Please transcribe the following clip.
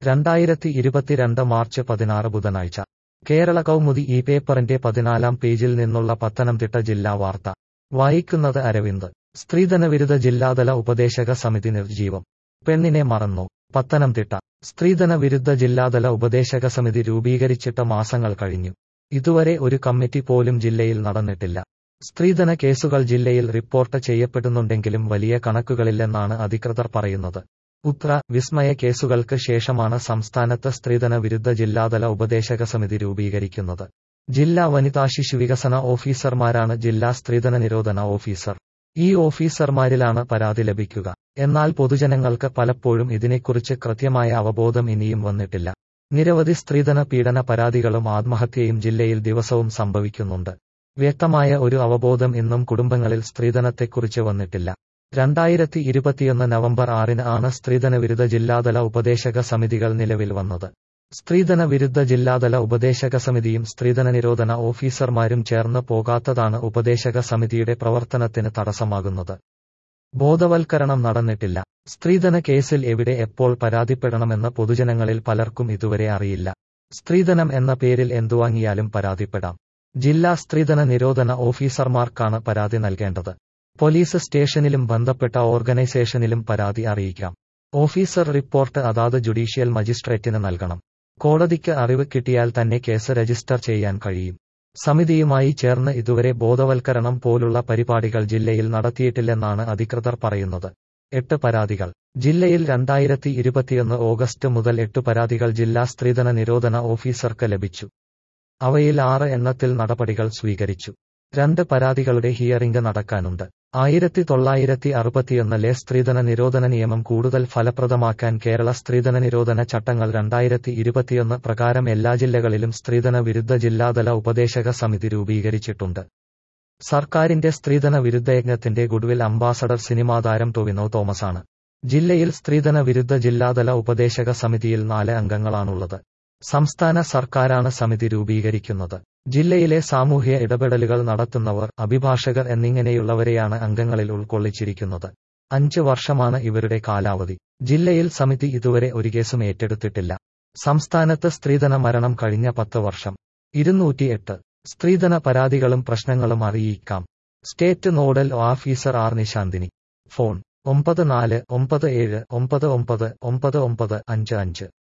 രണ്ടായിരത്തി ഇരുപത്തിരണ്ട് മാർച്ച് പതിനാറ് ബുധനാഴ്ച കേരള കൗമുദി ഈ പേപ്പറിന്റെ പതിനാലാം പേജിൽ നിന്നുള്ള പത്തനംതിട്ട ജില്ലാ വാർത്ത വായിക്കുന്നത് അരവിന്ദ് സ്ത്രീധനവിരുദ്ധ ജില്ലാതല ഉപദേശക സമിതി നിർജീവം പെണ്ണിനെ മറന്നു പത്തനംതിട്ട സ്ത്രീധന വിരുദ്ധ ജില്ലാതല ഉപദേശക സമിതി രൂപീകരിച്ചിട്ട് മാസങ്ങൾ കഴിഞ്ഞു ഇതുവരെ ഒരു കമ്മിറ്റി പോലും ജില്ലയിൽ നടന്നിട്ടില്ല സ്ത്രീധന കേസുകൾ ജില്ലയിൽ റിപ്പോർട്ട് ചെയ്യപ്പെടുന്നുണ്ടെങ്കിലും വലിയ കണക്കുകളില്ലെന്നാണ് അധികൃതർ പറയുന്നത് ഉത്ര വിസ്മയ കേസുകൾക്ക് ശേഷമാണ് സംസ്ഥാനത്ത് സ്ത്രീധന വിരുദ്ധ ജില്ലാതല ഉപദേശക സമിതി രൂപീകരിക്കുന്നത് ജില്ലാ വനിതാ ശിശു വികസന ഓഫീസർമാരാണ് ജില്ലാ സ്ത്രീധന നിരോധന ഓഫീസർ ഈ ഓഫീസർമാരിലാണ് പരാതി ലഭിക്കുക എന്നാൽ പൊതുജനങ്ങൾക്ക് പലപ്പോഴും ഇതിനെക്കുറിച്ച് കൃത്യമായ അവബോധം ഇനിയും വന്നിട്ടില്ല നിരവധി സ്ത്രീധന പീഡന പരാതികളും ആത്മഹത്യയും ജില്ലയിൽ ദിവസവും സംഭവിക്കുന്നുണ്ട് വ്യക്തമായ ഒരു അവബോധം ഇന്നും കുടുംബങ്ങളിൽ സ്ത്രീധനത്തെക്കുറിച്ച് വന്നിട്ടില്ല രണ്ടായിരത്തി ഇരുപത്തിയൊന്ന് നവംബർ ആറിന് ആണ് സ്ത്രീധന വിരുദ്ധ ജില്ലാതല ഉപദേശക സമിതികൾ നിലവിൽ വന്നത് സ്ത്രീധന വിരുദ്ധ ജില്ലാതല ഉപദേശക സമിതിയും സ്ത്രീധന നിരോധന ഓഫീസർമാരും ചേർന്ന് പോകാത്തതാണ് ഉപദേശക സമിതിയുടെ പ്രവർത്തനത്തിന് തടസ്സമാകുന്നത് ബോധവൽക്കരണം നടന്നിട്ടില്ല സ്ത്രീധന കേസിൽ എവിടെ എപ്പോൾ പരാതിപ്പെടണമെന്ന് പൊതുജനങ്ങളിൽ പലർക്കും ഇതുവരെ അറിയില്ല സ്ത്രീധനം എന്ന പേരിൽ എന്തുവാങ്ങിയാലും പരാതിപ്പെടാം ജില്ലാ സ്ത്രീധന നിരോധന ഓഫീസർമാർക്കാണ് പരാതി നൽകേണ്ടത് പോലീസ് സ്റ്റേഷനിലും ബന്ധപ്പെട്ട ഓർഗനൈസേഷനിലും പരാതി അറിയിക്കാം ഓഫീസർ റിപ്പോർട്ട് അതാത് ജുഡീഷ്യൽ മജിസ്ട്രേറ്റിന് നൽകണം കോടതിക്ക് അറിവ് കിട്ടിയാൽ തന്നെ കേസ് രജിസ്റ്റർ ചെയ്യാൻ കഴിയും സമിതിയുമായി ചേർന്ന് ഇതുവരെ ബോധവൽക്കരണം പോലുള്ള പരിപാടികൾ ജില്ലയിൽ നടത്തിയിട്ടില്ലെന്നാണ് അധികൃതർ പറയുന്നത് എട്ട് പരാതികൾ ജില്ലയിൽ രണ്ടായിരത്തി ഇരുപത്തിയൊന്ന് ഓഗസ്റ്റ് മുതൽ എട്ട് പരാതികൾ ജില്ലാ സ്ത്രീധന നിരോധന ഓഫീസർക്ക് ലഭിച്ചു അവയിൽ ആറ് എണ്ണത്തിൽ നടപടികൾ സ്വീകരിച്ചു രണ്ട് പരാതികളുടെ ഹിയറിംഗ് നടക്കാനുണ്ട് ആയിരത്തി തൊള്ളായിരത്തി അറുപത്തിയൊന്നിലെ സ്ത്രീധന നിരോധന നിയമം കൂടുതൽ ഫലപ്രദമാക്കാൻ കേരള സ്ത്രീധന നിരോധന ചട്ടങ്ങൾ രണ്ടായിരത്തി ഇരുപത്തിയൊന്ന് പ്രകാരം എല്ലാ ജില്ലകളിലും സ്ത്രീധന വിരുദ്ധ ജില്ലാതല ഉപദേശക സമിതി രൂപീകരിച്ചിട്ടുണ്ട് സർക്കാരിന്റെ സ്ത്രീധന വിരുദ്ധയജ്ഞത്തിന്റെ ഗുഡ്വിൽ അംബാസഡർ സിനിമാ താരം ടൊവിനോ തോമസാണ് ജില്ലയിൽ സ്ത്രീധന വിരുദ്ധ ജില്ലാതല ഉപദേശക സമിതിയിൽ നാല് അംഗങ്ങളാണുള്ളത് സംസ്ഥാന സർക്കാരാണ് സമിതി രൂപീകരിക്കുന്നത് ജില്ലയിലെ സാമൂഹ്യ ഇടപെടലുകൾ നടത്തുന്നവർ അഭിഭാഷകർ എന്നിങ്ങനെയുള്ളവരെയാണ് അംഗങ്ങളിൽ ഉൾക്കൊള്ളിച്ചിരിക്കുന്നത് അഞ്ച് വർഷമാണ് ഇവരുടെ കാലാവധി ജില്ലയിൽ സമിതി ഇതുവരെ ഒരു കേസും ഏറ്റെടുത്തിട്ടില്ല സംസ്ഥാനത്ത് സ്ത്രീധന മരണം കഴിഞ്ഞ പത്ത് വർഷം ഇരുന്നൂറ്റിയെട്ട് സ്ത്രീധന പരാതികളും പ്രശ്നങ്ങളും അറിയിക്കാം state nodal officer R Nishanthini phone ഒമ്പത് നാല് ഒമ്പത് ഏഴ് ഒമ്പത് ഒമ്പത് ഒമ്പത് ഒമ്പത് അഞ്ച് അഞ്ച്